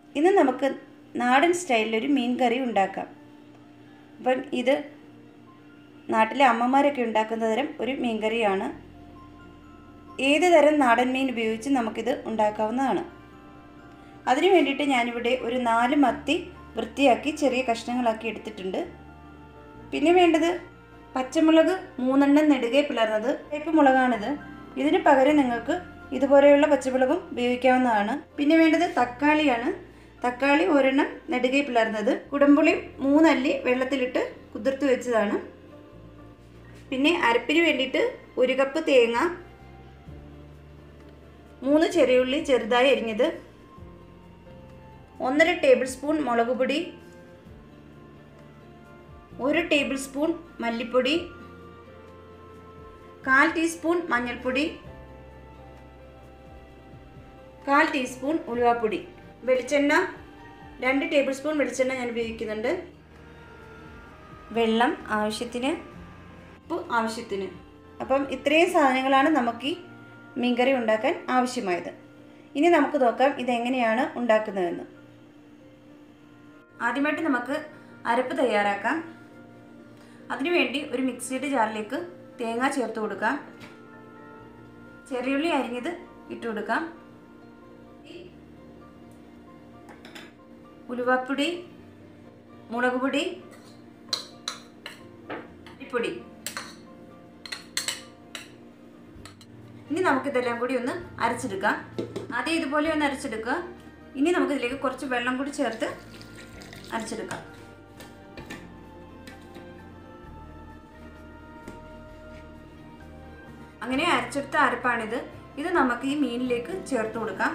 ഇന്ന് നമുക്ക് നാടൻ സ്റ്റൈലിലൊരു മീൻ കറി ഉണ്ടാക്കാം അപ്പം ഇത് നാട്ടിലെ അമ്മമാരൊക്കെ ഉണ്ടാക്കുന്ന തരം ഒരു മീൻ കറിയാണ് ഏത് തരം നാടൻ മീൻ ഉപയോഗിച്ച് നമുക്കിത് ഉണ്ടാക്കാവുന്നതാണ് അതിന് വേണ്ടിയിട്ട് ഞാനിവിടെ ഒരു നാല് മത്തി വൃത്തിയാക്കി ചെറിയ കഷ്ണങ്ങളാക്കി എടുത്തിട്ടുണ്ട് പിന്നെ വേണ്ടത് പച്ചമുളക് മൂന്നെണ്ണം നെടുകെ പിളർന്നത് ടൈപ്പ് മുളകാണിത് ഇതിന് പകരം നിങ്ങൾക്ക് ഇതുപോലെയുള്ള പച്ചമുളകും ഉപയോഗിക്കാവുന്നതാണ് പിന്നെ വേണ്ടത് തക്കാളിയാണ് തക്കാളി ഒരെണ്ണം നെടുകെ പിളർന്നത് കുടംപുളി മൂന്നല്ലി വെള്ളത്തിലിട്ട് കുതിർത്ത് വെച്ചതാണ് പിന്നെ അരപ്പിന് വേണ്ടിയിട്ട് ഒരു കപ്പ് തേങ്ങ മൂന്ന് ചെറിയുള്ളി ചെറുതായി അരിഞ്ഞത് ഒന്നര ടേബിൾ സ്പൂൺ മുളക് പൊടി ഒരു ടേബിൾ സ്പൂൺ മല്ലിപ്പൊടി കാൽ ടീസ്പൂൺ മഞ്ഞൾപ്പൊടി കാൽ ടീസ്പൂൺ ഉലുവാപ്പൊടി വെളിച്ചെണ്ണ രണ്ട് ടേബിൾ സ്പൂൺ വെളിച്ചെണ്ണ ഞാൻ ഉപയോഗിക്കുന്നുണ്ട് വെള്ളം ആവശ്യത്തിന് ഉപ്പ് ആവശ്യത്തിന് അപ്പം ഇത്രയും സാധനങ്ങളാണ് നമുക്ക് ഈ മീൻകറി ഉണ്ടാക്കാൻ ആവശ്യമായത് ഇനി നമുക്ക് നോക്കാം ഇതെങ്ങനെയാണ് ഉണ്ടാക്കുന്നതെന്ന് ആദ്യമായിട്ട് നമുക്ക് അരപ്പ് തയ്യാറാക്കാം അതിനുവേണ്ടി ഒരു മിക്സിയുടെ ജാറിലേക്ക് തേങ്ങ ചേർത്ത് കൊടുക്കാം ചെറിയുള്ളി അരിഞ്ഞത് ഇട്ട് കൊടുക്കാം ഉലുവാപ്പൊടി മുളക് പൊടി പൊടി ഇനി നമുക്കിതെല്ലാം കൂടി ഒന്ന് അരച്ചെടുക്കാം ആദ്യം ഇതുപോലെ ഒന്ന് അരച്ചെടുക്കുക ഇനി നമുക്കിതിലേക്ക് കുറച്ച് വെള്ളം കൂടി ചേർത്ത് അരച്ചെടുക്കാം അങ്ങനെ അരച്ചെടുത്ത അരപ്പാണിത് ഇത് നമുക്ക് ഈ മീനിലേക്ക് ചേർത്ത് കൊടുക്കാം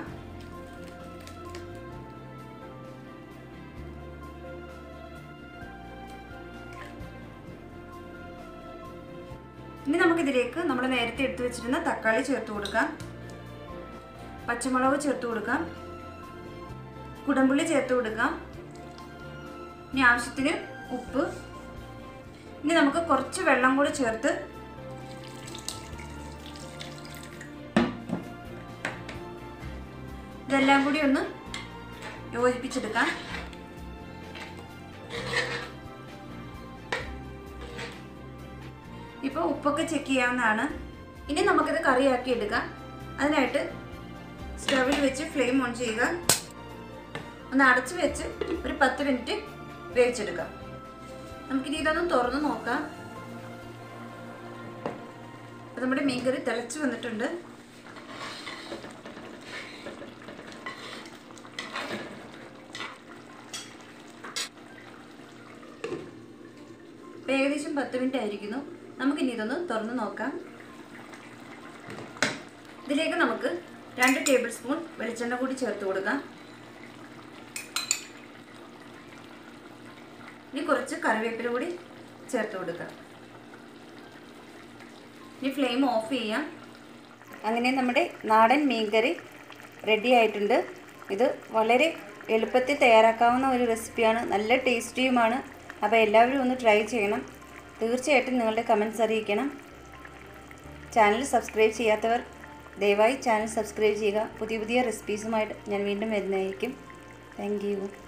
ഇനി നമുക്കിതിലേക്ക് നമ്മൾ നേരത്തെ എടുത്തു വെച്ചിരുന്ന തക്കാളി ചേർത്ത് കൊടുക്കാം പച്ചമുളക് ചേർത്ത് കൊടുക്കാം കുടമ്പുള്ളി ചേർത്ത് കൊടുക്കാം ഇനി ആവശ്യത്തിന് ഉപ്പ് ഇനി നമുക്ക് കുറച്ച് വെള്ളം കൂടി ചേർത്ത് ഇതെല്ലാം കൂടി ഒന്ന് യോജിപ്പിച്ചെടുക്കാം ഇപ്പോൾ ഉപ്പൊക്കെ ചെക്ക് ചെയ്യാവുന്നതാണ് ഇനി നമുക്കിത് കറിയാക്കി എടുക്കാം അതിനായിട്ട് സ്റ്റവിൽ വെച്ച് ഫ്ലെയിം ഓൺ ചെയ്യുക ഒന്ന് അടച്ച് വെച്ച് ഒരു പത്ത് മിനിറ്റ് വേവിച്ചെടുക്കാം നമുക്കിനി ഇതൊന്ന് തുറന്ന് നോക്കാം അപ്പോൾ നമ്മുടെ മീൻകറി തിളച്ച് വന്നിട്ടുണ്ട് ഏകദേശം പത്ത് മിനിറ്റ് ആയിരിക്കുന്നു നമുക്കിനി ഇതൊന്ന് തുറന്ന് നോക്കാം ഇതിലേക്ക് നമുക്ക് രണ്ട് ടേബിൾ സ്പൂൺ വെളിച്ചെണ്ണ കൂടി ചേർത്ത് കൊടുക്കാം ഇനി കുറച്ച് കറിവേപ്പില കൂടി ചേർത്ത് കൊടുക്കാം ഇനി ഫ്ലെയിം ഓഫ് ചെയ്യാം അങ്ങനെ നമ്മുടെ നാടൻ മീൻകറി റെഡി ആയിട്ടുണ്ട് ഇത് വളരെ എളുപ്പത്തിൽ തയ്യാറാക്കാവുന്ന ഒരു റെസിപ്പിയാണ് നല്ല ടേസ്റ്റിയുമാണ് അപ്പോൾ എല്ലാവരും ഒന്ന് ട്രൈ ചെയ്യണം തീർച്ചയായിട്ടും നിങ്ങളുടെ കമൻറ്റ്സ് അറിയിക്കണം ചാനൽ സബ്സ്ക്രൈബ് ചെയ്യാത്തവർ ദയവായി ചാനൽ സബ്സ്ക്രൈബ് ചെയ്യുക പുതിയ പുതിയ റെസിപ്പീസുമായിട്ട് ഞാൻ വീണ്ടും വരുന്നതായിരിക്കും താങ്ക് യു